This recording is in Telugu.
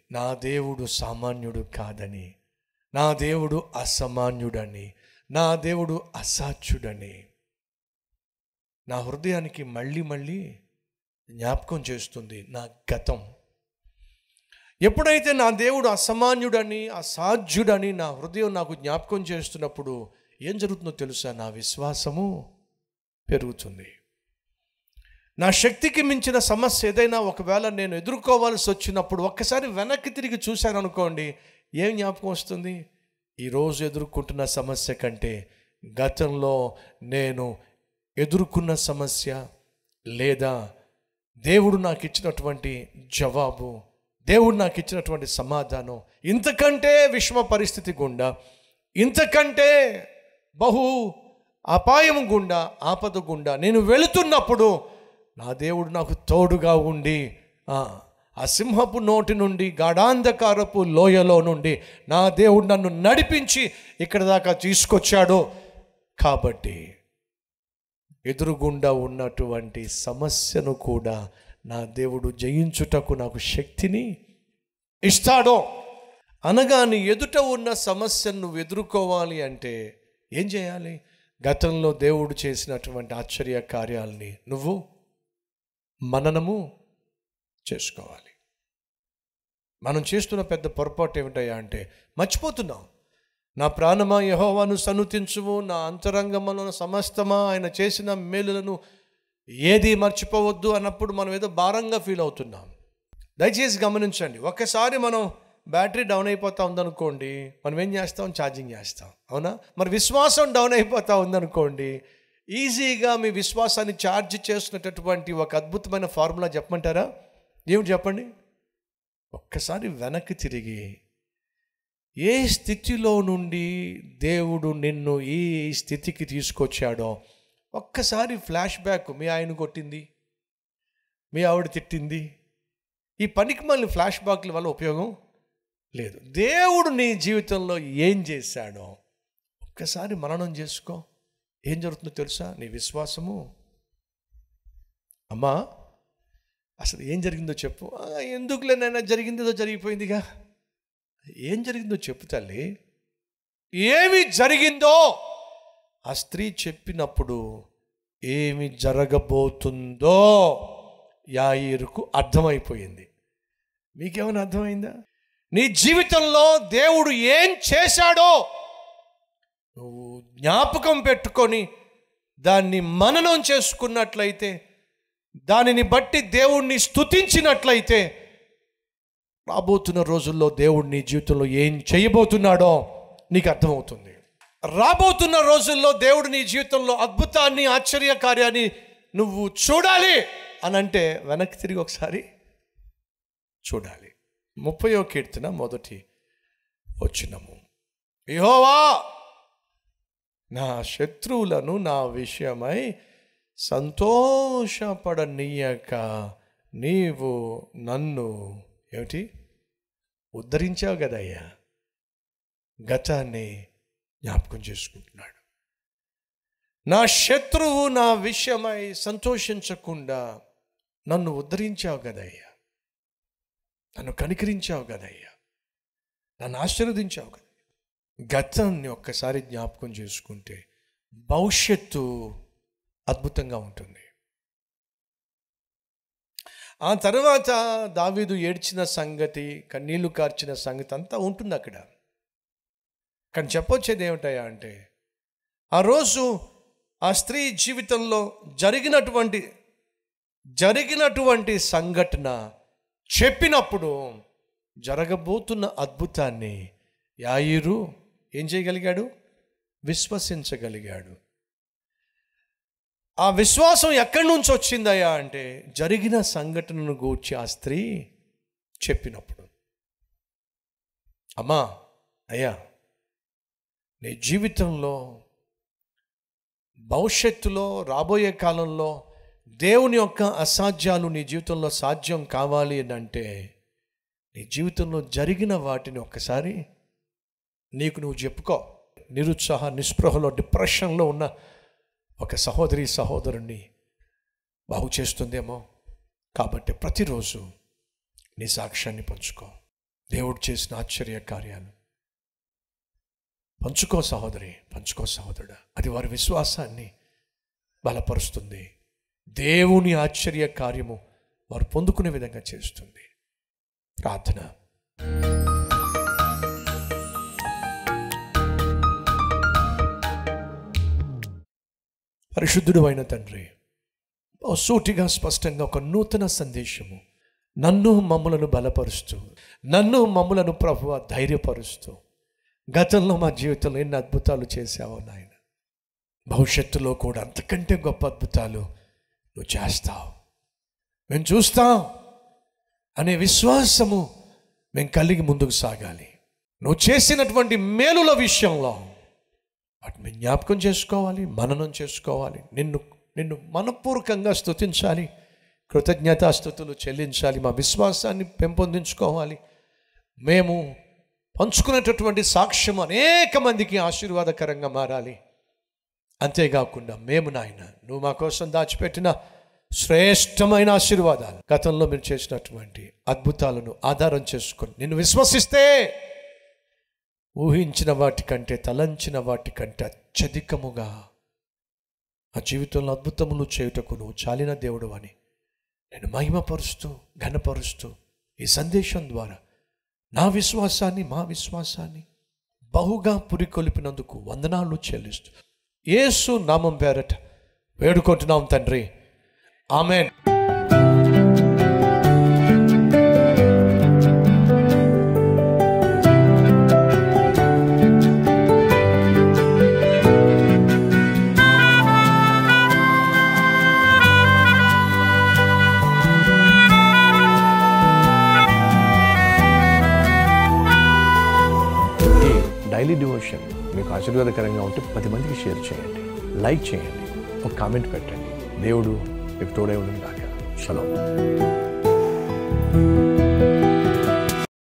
నా దేవుడు సామాన్యుడు కాదని నా దేవుడు అసామాన్యుడని నా దేవుడు అసాధ్యుడని నా హృదయానికి మళ్ళీ మళ్ళీ జ్ఞాపకం చేస్తుంది నా గతం ఎప్పుడైతే నా దేవుడు అసామాన్యుడని అసాధ్యుడని నా హృదయం నాకు జ్ఞాపకం చేస్తున్నప్పుడు ఏం జరుగుతుందో తెలుసా నా విశ్వాసము పెరుగుతుంది నా శక్తికి మించిన సమస్య ఏదైనా ఒకవేళ నేను ఎదుర్కోవాల్సి వచ్చినప్పుడు ఒక్కసారి వెనక్కి తిరిగి చూశాను అనుకోండి ఏం జ్ఞాపకం వస్తుంది ఈరోజు ఎదుర్కొంటున్న సమస్య కంటే గతంలో నేను ఎదుర్కొన్న సమస్య లేదా దేవుడు నాకు ఇచ్చినటువంటి జవాబు దేవుడు నాకు ఇచ్చినటువంటి సమాధానం ఇంతకంటే విషమ పరిస్థితి గుండా ఇంతకంటే బహు అపాయం గుండా ఆపద గుండా నేను వెళుతున్నప్పుడు నా దేవుడు నాకు తోడుగా ఉండి ఆ, ఆ సింహపు నోటి నుండి గాఢాంధకారపు లోయలో నుండి నా దేవుడు నన్ను నడిపించి ఇక్కడ దాకా తీసుకొచ్చాడు కాబట్టి ఎదురుగుండా ఉన్నటువంటి సమస్యను కూడా నా దేవుడు జయించుటకు నాకు శక్తిని ఇస్తాడో అనగా నీ ఎదుట ఉన్న సమస్యను నువ్వు ఎదుర్కోవాలి అంటే ఏం చేయాలి గతంలో దేవుడు చేసినటువంటి ఆశ్చర్య కార్యాలని నువ్వు మననము చేసుకోవాలి మనం చేస్తున్న పెద్ద పొరపాటు ఏమిటయ్యా అంటే మర్చిపోతున్నాం నా ప్రాణమా యహోవాను సన్నుతించుము నా అంతరంగములను సమస్తమా ఆయన చేసిన మేలులను ఏది మర్చిపోవద్దు అన్నప్పుడు మనం ఏదో భారంగా ఫీల్ అవుతున్నాం దయచేసి గమనించండి ఒక్కసారి మనం బ్యాటరీ డౌన్ అయిపోతా ఉందనుకోండి మనం ఏం చేస్తాం ఛార్జింగ్ చేస్తాం అవునా మరి విశ్వాసం డౌన్ అయిపోతా ఉందనుకోండి ఈజీగా మీ విశ్వాసాన్ని ఛార్జ్ చేస్తున్నటువంటి ఒక అద్భుతమైన ఫార్ములా చెప్పమంటారా ఏమిటి చెప్పండి ఒక్కసారి వెనక్కి తిరిగి ఏ స్థితిలో నుండి దేవుడు నిన్ను ఈ స్థితికి తీసుకొచ్చాడో ఒక్కసారి ఫ్లాష్ బ్యాక్ మీ ఆయన కొట్టింది మీ ఆవిడ తిట్టింది ఈ పనికి మళ్ళీ ఫ్లాష్ బ్యాక్ల వల్ల ఉపయోగం లేదు దేవుడు నీ జీవితంలో ఏం చేశాడో ఒక్కసారి మననం చేసుకో ఏం జరుగుతుందో తెలుసా నీ విశ్వాసము అమ్మా అసలు ఏం జరిగిందో చెప్పు "ఆ, ఎందుకులేనైనా జరిగిందేదో జరిగిపోయిందిగా ఏం జరిగిందో చెప్పు తల్లి ఏమి జరిగిందో ఆ స్త్రీ చెప్పినప్పుడు ఏమి జరగబోతుందో యాయిరుకు అర్థమైపోయింది మీకేమైనా అర్థమైందా నీ జీవితంలో దేవుడు ఏం చేశాడో నువ్వు జ్ఞాపకం పెట్టుకొని దాన్ని మననం చేసుకున్నట్లయితే దానిని బట్టి దేవుణ్ణి స్తుతించినట్లయితే రాబోతున్న రోజుల్లో దేవుడు నీ జీవితంలో ఏం చేయబోతున్నాడో నీకు అర్థమవుతుంది రాబోతున్న రోజుల్లో దేవుడు నీ జీవితంలో అద్భుతాన్ని ఆశ్చర్య కార్యాన్ని నువ్వు చూడాలి అని అంటే వెనక్కి తిరిగి ఒకసారి చూడాలి ముప్పయో కీర్తన మొదటి వచ్చినము యెహోవా నా శత్రువులను నా విషయమై సంతోషపడనీయక నీవు నన్ను ఏమిటి ఉద్ధరించావు కదయ్యా గతాన్ని జ్ఞాపకం చేసుకుంటున్నాడు నా శత్రువు నా విషయమై సంతోషించకుండా నన్ను ఉద్ధరించావు కదయ్యా నన్ను కనికరించావు కదయ్యా నన్ను ఆశీర్వదించావు కదా గతాన్ని ఒక్కసారి జ్ఞాపకం చేసుకుంటే భవిష్యత్తు అద్భుతంగా ఉంటుంది ఆ తర్వాత దావీదు ఏడ్చిన సంగతి కన్నీళ్లు కార్చిన సంగతి అంతా ఉంటుంది అక్కడ కానీ చెప్పొచ్చేది ఏమిటయా అంటే ఆ రోజు ఆ స్త్రీ జీవితంలో జరిగినటువంటి జరిగినటువంటి సంఘటన చెప్పినప్పుడు జరగబోతున్న అద్భుతాన్ని యాయిరు ఏం చేయగలిగాడు విశ్వసించగలిగాడు ఆ విశ్వాసం ఎక్కడి నుంచి వచ్చిందయ్యా అంటే జరిగిన సంఘటనను గూర్చి ఆ స్త్రీ చెప్పినప్పుడు అమ్మా అయ్యా నీ జీవితంలో భవిష్యత్తులో రాబోయే కాలంలో దేవుని యొక్క అసాధ్యాలు నీ జీవితంలో సాధ్యం కావాలి అని అంటే నీ జీవితంలో జరిగిన వాటిని ఒక్కసారి నీకు నువ్వు చెప్పుకో నిరుత్సాహ నిస్పృహలో డిప్రెషన్లో ఉన్న ఒక సహోదరి సహోదరుణ్ణి బాగు చేస్తుందేమో కాబట్టి ప్రతిరోజు నీ సాక్ష్యాన్ని పంచుకో దేవుడు చేసిన ఆశ్చర్య కార్యాలు పంచుకో సహోదరి పంచుకో సహోదరుడా అది వారి విశ్వాసాన్ని బలపరుస్తుంది దేవుని ఆశ్చర్య కార్యము వారు పొందుకునే విధంగా చేస్తుంది ప్రార్థన పరిశుద్ధుడు అయిన తండ్రి ఓ సూటిగా స్పష్టంగా ఒక నూతన సందేశము నన్ను మమ్ములను బలపరుస్తూ నన్ను మమ్ములను ప్రభువ ధైర్యపరుస్తూ గతంలో మా జీవితంలో ఎన్ని అద్భుతాలు చేశావో నాయన భవిష్యత్తులో కూడా అంతకంటే గొప్ప అద్భుతాలు నువ్వు చేస్తావు మేము చూస్తాం అనే విశ్వాసము మేము కలిగి ముందుకు సాగాలి నువ్వు చేసినటువంటి మేలుల విషయంలో వాటిని జ్ఞాపకం చేసుకోవాలి మననం చేసుకోవాలి నిన్ను నిన్ను మనపూర్వకంగా స్తుతించాలి కృతజ్ఞతాస్థుతులు చెల్లించాలి మా విశ్వాసాన్ని పెంపొందించుకోవాలి మేము పంచుకునేటటువంటి సాక్ష్యం అనేక మందికి ఆశీర్వాదకరంగా మారాలి అంతేకాకుండా మేము నాయన నువ్వు మా కోసం దాచిపెట్టిన శ్రేష్టమైన ఆశీర్వాదాలు గతంలో మీరు చేసినటువంటి అద్భుతాలను ఆధారం చేసుకొని నిన్ను విశ్వసిస్తే ఊహించిన వాటికంటే తలంచిన వాటికంటే అత్యధికముగా ఆ జీవితంలో అద్భుతములు చేయుటకు నువ్వు చాలిన దేవుడు అని నేను మహిమపరుస్తూ ఘనపరుస్తూ ఈ సందేశం ద్వారా నా విశ్వాసాన్ని మా విశ్వాసాన్ని బహుగా పురికొల్పినందుకు వందనాలు చెల్లిస్తూ యేసు నామం పేరట వేడుకుంటున్నాం తండ్రి ఆమెన్ ఈ డైలీ డివోషన్ మీకు ఆశీర్వాదకరంగా ఉంటే పది మందికి షేర్ చేయండి లైక్ చేయండి ఒక కామెంట్ పెట్టండి దేవుడు మీకు తోడై ఉండని కాక చలో